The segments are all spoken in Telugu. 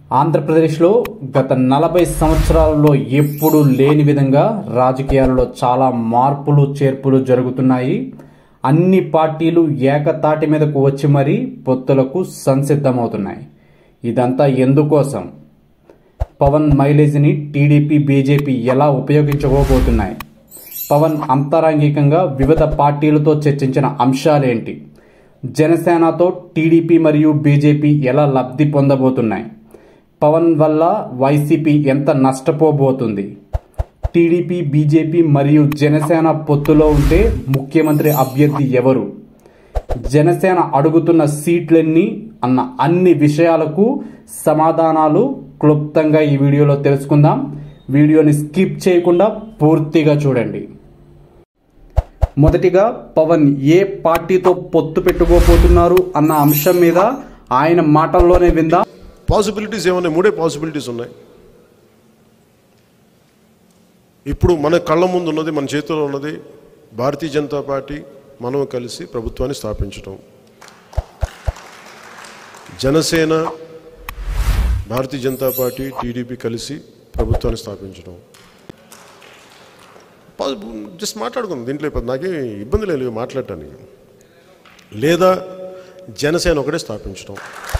ఆంధ్రప్రదేశ్లో గత నలభై సంవత్సరాలలో ఎప్పుడూ లేని విధంగా రాజకీయాలలో చాలా మార్పులు చేర్పులు జరుగుతున్నాయి అన్ని పార్టీలు ఏకతాటి మీదకు వచ్చి మరీ పొత్తులకు సంసిద్ధమవుతున్నాయి ఇదంతా ఎందుకోసం పవన్ మైలేజ్ని టీడీపీ బీజేపీ ఎలా ఉపయోగించుకోబోతున్నాయి పవన్ అంతరంగికంగా వివిధ పార్టీలతో చర్చించిన అంశాలేంటి జనసేనతో టీడీపీ మరియు బీజేపీ ఎలా లబ్ధి పొందబోతున్నాయి పవన్ వల్ల వైసీపీ ఎంత నష్టపోబోతుంది టీడీపీ బీజేపీ మరియు జనసేన పొత్తులో ఉంటే ముఖ్యమంత్రి అభ్యర్థి ఎవరు జనసేన అడుగుతున్న సీట్లెన్ని అన్న అన్ని విషయాలకు సమాధానాలు క్లుప్తంగా ఈ వీడియోలో తెలుసుకుందాం వీడియోని స్కిప్ చేయకుండా పూర్తిగా చూడండి మొదటిగా పవన్ ఏ పార్టీతో పొత్తు పెట్టుకోబోతున్నారు అన్న అంశం మీద ఆయన మాటల్లోనే విందాం పాసిబిలిటీస్ ఏమున్నాయి మూడే పాసిబిలిటీస్ ఉన్నాయి ఇప్పుడు మన కళ్ళ ముందు ఉన్నది మన చేతిలో ఉన్నది భారతీయ జనతా పార్టీ మనం కలిసి ప్రభుత్వాన్ని స్థాపించడం జనసేన భారతీయ జనతా పార్టీ టీడీపీ కలిసి ప్రభుత్వాన్ని స్థాపించడం జస్ట్ మాట్లాడుకుందాం దీంట్లో ఇప్పుడు నాకేం ఇబ్బంది లేదు మాట్లాడటానికి లేదా జనసేన ఒకటే స్థాపించడం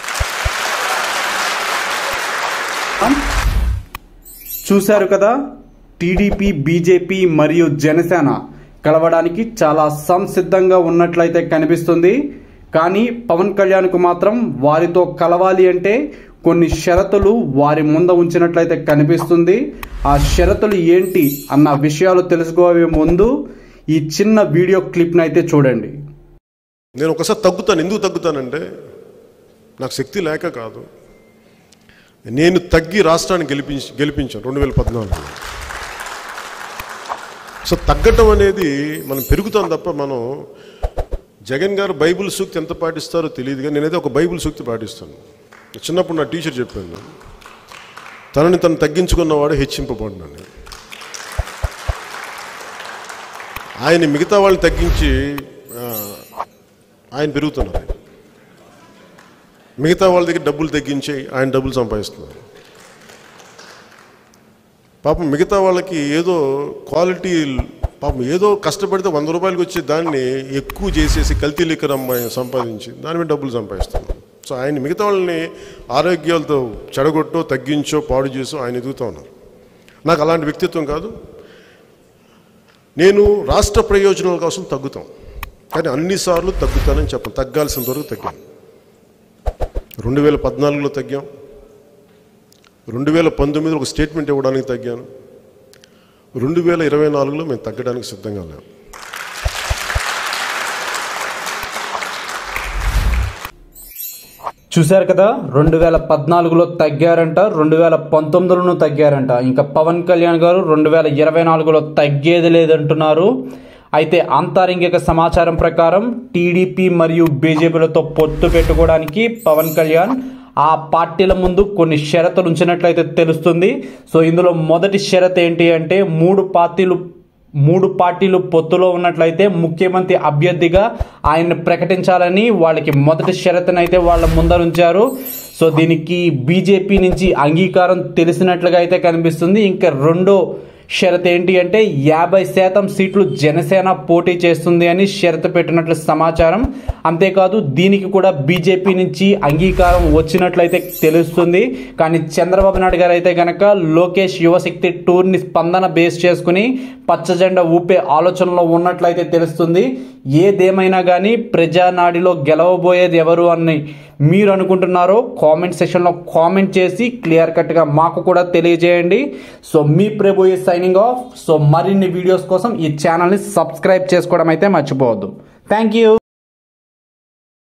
చూశారు కదా టీడీపీ బీజేపీ మరియు జనసేన కలవడానికి చాలా సంసిద్ధంగా ఉన్నట్లయితే కనిపిస్తుంది కానీ పవన్ కళ్యాణ్కు మాత్రం వారితో కలవాలి అంటే కొన్ని షరతులు వారి ముందు ఉంచినట్లయితే కనిపిస్తుంది ఆ షరతులు ఏంటి అన్న విషయాలు తెలుసుకోవే ముందు ఈ చిన్న వీడియో క్లిప్ని అయితే చూడండి నేను ఒకసారి తగ్గుతాను ఎందుకు తగ్గుతానంటే నాకు శక్తి లేక కాదు నేను తగ్గి రాష్ట్రాన్ని గెలిపించి గెలిపించాను రెండు వేల పద్నాలుగులో సో తగ్గటం అనేది మనం పెరుగుతాం తప్ప మనం జగన్ గారు బైబిల్ సూక్తి ఎంత పాటిస్తారో తెలియదు కానీ నేనైతే ఒక బైబిల్ సూక్తి పాటిస్తాను చిన్నప్పుడు నా టీచర్ చెప్పాను తనని తను తగ్గించుకున్నవాడు హెచ్చింపబడినాను ఆయన మిగతా వాళ్ళని తగ్గించి ఆ, ఆయన పెరుగుతున్నారు మిగతా వాళ్ళ దగ్గర డబ్బులు తగ్గించి ఆయన డబ్బులు సంపాదిస్తున్నారు పాపం మిగతా వాళ్ళకి ఏదో క్వాలిటీ పాపం ఏదో కష్టపడితే వంద రూపాయలకి వచ్చే దాన్ని ఎక్కువ చేసేసి కల్తీ లిక్కర్ అమ్మాయి సంపాదించి దాని మీద డబ్బులు సంపాదిస్తున్నారు సో ఆయన మిగతా వాళ్ళని ఆరోగ్యాలతో చెడగొట్టో తగ్గించో పాడు చేసో ఆయన ఎదుగుతూ ఉన్నారు నాకు అలాంటి వ్యక్తిత్వం కాదు నేను రాష్ట్ర ప్రయోజనాల కోసం తగ్గుతాం కానీ అన్నిసార్లు తగ్గుతానని చెప్పను తగ్గాల్సినంత వరకు తగ్గాను రెండు వేల పద్నాలుగులో తగ్గాం రెండు వేల పంతొమ్మిదిలో ఒక స్టేట్మెంట్ ఇవ్వడానికి తగ్గాను రెండు వేల ఇరవై నాలుగులో మేము తగ్గడానికి సిద్ధంగా లేము చూశారు కదా రెండు వేల పద్నాలుగులో తగ్గారంట రెండు వేల పంతొమ్మిదిలోనూ తగ్గారంట ఇంకా పవన్ కళ్యాణ్ గారు రెండు వేల ఇరవై నాలుగులో తగ్గేది లేదంటున్నారు అయితే అంతరంగిక సమాచారం ప్రకారం టీడీపీ మరియు బీజేపీలతో పొత్తు పెట్టుకోవడానికి పవన్ కళ్యాణ్ ఆ పార్టీల ముందు కొన్ని షరతులు ఉంచినట్లయితే తెలుస్తుంది సో ఇందులో మొదటి షరత్ ఏంటి అంటే మూడు పార్టీలు మూడు పార్టీలు పొత్తులో ఉన్నట్లయితే ముఖ్యమంత్రి అభ్యర్థిగా ఆయన్ని ప్రకటించాలని వాళ్ళకి మొదటి షరతునైతే వాళ్ళ ముందరుంచారు సో దీనికి బీజేపీ నుంచి అంగీకారం తెలిసినట్లుగా అయితే కనిపిస్తుంది ఇంకా రెండో షరత్ ఏంటి అంటే యాభై శాతం సీట్లు జనసేన పోటీ చేస్తుంది అని షరతు పెట్టినట్లు సమాచారం అంతేకాదు దీనికి కూడా బీజేపీ నుంచి అంగీకారం వచ్చినట్లయితే తెలుస్తుంది కానీ చంద్రబాబు నాయుడు గారు అయితే కనుక లోకేష్ యువశక్తి టూర్ని స్పందన బేస్ చేసుకుని పచ్చ జెండా ఊపే ఆలోచనలో ఉన్నట్లయితే తెలుస్తుంది ఏదేమైనా కానీ ప్రజానాడిలో గెలవబోయేది ఎవరు అని మీరు అనుకుంటున్నారో కామెంట్ సెక్షన్లో కామెంట్ చేసి క్లియర్ కట్గా మాకు కూడా తెలియజేయండి సో మీ ప్రభు ఈ సైనింగ్ ఆఫ్ సో మరిన్ని వీడియోస్ కోసం ఈ ఛానల్ని సబ్స్క్రైబ్ చేసుకోవడం అయితే మర్చిపోవద్దు థ్యాంక్ యూ